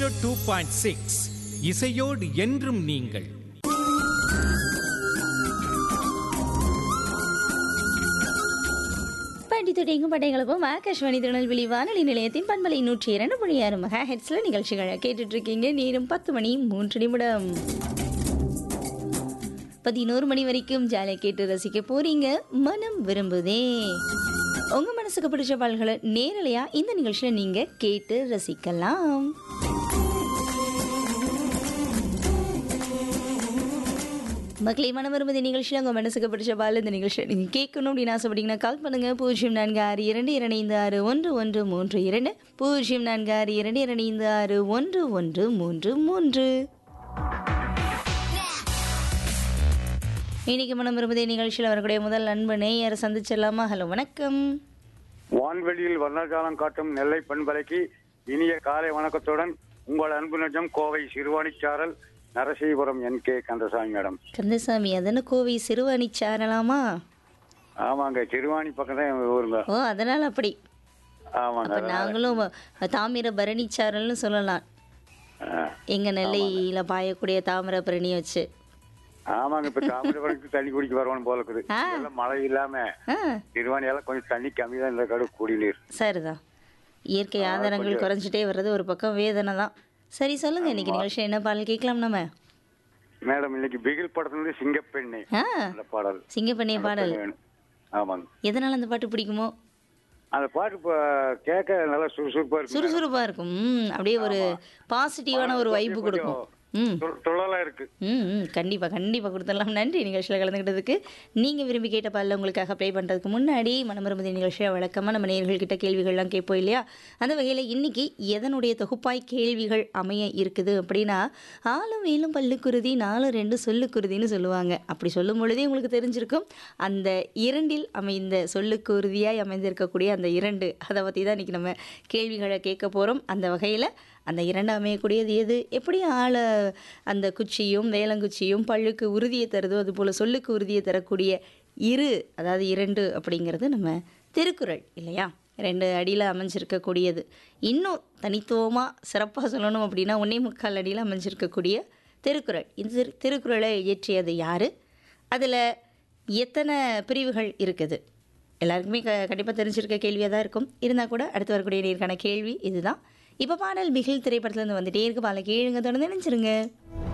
Two point six இசையோடு என்றும் நீங்கள் பண்டித்துடைய எங்கும் பட்டைகளுக்கும் ஆகாஷ்வாணி திருநெல்வேலி வானொலி நிலையத்தின் பண்பலை நூற்றி இரண்டு புள்ளி ஆறு மெகா ஹெட்ஸில் நிகழ்ச்சிகளை கேட்டுட்டு இருக்கீங்க நேரம் பத்து மணி மூன்று நிமிடம் பதினோரு மணி வரைக்கும் ஜாலியாக கேட்டு ரசிக்க போறீங்க மனம் விரும்புதே உங்க மனசுக்கு பிடிச்ச பாடல்களை நேரலையா இந்த நிகழ்ச்சியில நீங்க கேட்டு ரசிக்கலாம் மக்களே மனம் விரும்புதி நிகழ்ச்சியில் உங்கள் மனசுக்கு பிடிச்ச பால் இந்த நிகழ்ச்சியை நீங்கள் கேட்கணும் அப்படின்னு ஆசைப்பட்டீங்கன்னா கால் பண்ணுங்கள் பூஜ்ஜியம் நான்கு ஆறு இரண்டு இரண்டு ஐந்து ஆறு ஒன்று ஒன்று மூன்று இரண்டு பூஜ்ஜியம் நான்கு ஆறு இரண்டு இரண்டு ஐந்து ஆறு ஒன்று ஒன்று மூன்று மூன்று இன்னைக்கு மனம் விரும்புதே நிகழ்ச்சியில் வரக்கூடிய முதல் அன்பு நேயரை சந்திச்சிடலாமா ஹலோ வணக்கம் வான்வெளியில் வர்ணஜாலம் காட்டும் நெல்லை பண்பலைக்கு இனிய காலை வணக்கத்துடன் உங்கள் அன்பு நெஞ்சம் கோவை சிறுவாணிச்சாரல் Narasipuram N K Kandasamy madam Kandasamy அதன கோவை சிறுவாணி சாரலாமா ஆமாங்க சிறுவாணி பக்கம் தான் எங்க ஊருங்க ஓ அதனால் அப்படி ஆமாங்க அப்போ நாங்களும் தாமிர பரணி சாரல்னு சொல்லலாம் ஆ, எங்கள் நெல்லையில் பாயக்கூடிய தாமிர பரணி வச்சு ஆமாங்க இப்ப தாமிரபரணிக்கு தண்ணி குடிக்க வருவான் போல இருக்குது ஆ. எல்லாம் மழை இல்லாம ஆ சிறுவாணி எல்லாம் கொஞ்சம் தண்ணி கம்மி தான் இந்த கடு குடிநீர் சரிதான் இயற்கை ஆதாரங்கள் குறைஞ்சிட்டே வர்றது ஒரு பக்கம் வேதனை தான் சரி சொல்லுங்க இன்னைக்கு நிகழ்ச்சி என்ன பாடல் கேட்கலாம் நம்ம மேடம் இன்னைக்கு பிகில் படத்துல இருந்து சிங்கப்பெண்ணே ஆ அந்த பாடல் சிங்கப்பண்ணிய பாடல் வேணும் ஆமாங்க எதனால அந்த பாட்டு பிடிக்குமோ அந்த பாட்டு இப்ப கேட்க நல்லா சுறுசுறுப்பா இருக்கு சுறுசுறுப்பா இருக்கும் ம் அப்படியே ஒரு பாசிட்டிவான ஒரு வைப்பு கொடுக்கும் ம் து- துள்ளலா இருக்கு ம் ம் கண்டிப்பாக கண்டிப்பாக கொடுத்துடலாம் நன்றி நிகழ்ச்சியில் கலந்துக்கிட்டதுக்கு நீங்கள் விரும்பி கேட்ட பாடல உங்களுக்காக ப்ளே பண்ணுறதுக்கு முன்னாடி மனமருமதி நிகழ்ச்சியை வழக்கமாக நம்ம நேர்கள்கிட்ட கேள்விகள்லாம் கேட்போம் இல்லையா அந்த வகையில் இன்னைக்கு எதனுடைய தொகுப்பாய் கேள்விகள் அமைய இருக்குது அப்படின்னா ஆளும் வேலும் பல்லுக்குருதி நாலு ரெண்டு சொல்லுக்குருதின்னு சொல்லுவாங்க அப்படி சொல்லும் பொழுதே உங்களுக்கு தெரிஞ்சிருக்கும் அந்த இரண்டில் அமைந்த சொல்லுக்குருதியாய் அமைந்திருக்கக்கூடிய அந்த இரண்டு அதை பற்றி தான் இன்றைக்கி நம்ம கேள்விகளை கேட்க போகிறோம் அந்த வகையில் அந்த இரண்டு அமையக்கூடியது எது எப்படி ஆள அந்த குச்சியும் வேலங்குச்சியும் பல்லுக்கு உறுதியை தருதோ அதுபோல் சொல்லுக்கு உறுதியை தரக்கூடிய இரு அதாவது இரண்டு அப்படிங்கிறது நம்ம திருக்குறள் இல்லையா ரெண்டு அடியில் அமைஞ்சிருக்கக்கூடியது இன்னும் தனித்துவமாக சிறப்பாக சொல்லணும் அப்படின்னா ஒன்னே முக்கால் அடியில் அமைஞ்சிருக்கக்கூடிய திருக்குறள் இந்த திரு- திருக்குறளை இயற்றியது யார் அதில் எத்தனை பிரிவுகள் இருக்குது எல்லாருக்குமே க கண்டிப்பாக தெரிஞ்சிருக்க கேள்வியாக தான் இருக்கும் இருந்தால் கூட அடுத்து வரக்கூடிய நேருக்கான கேள்வி இதுதான் இப்போ பாடல் பிகில் திரைப்படத்துலேருந்து வந்துட்டே இருக்கு பாலை கேளுங்க தொடர்ந்து நினைச்சிருங்க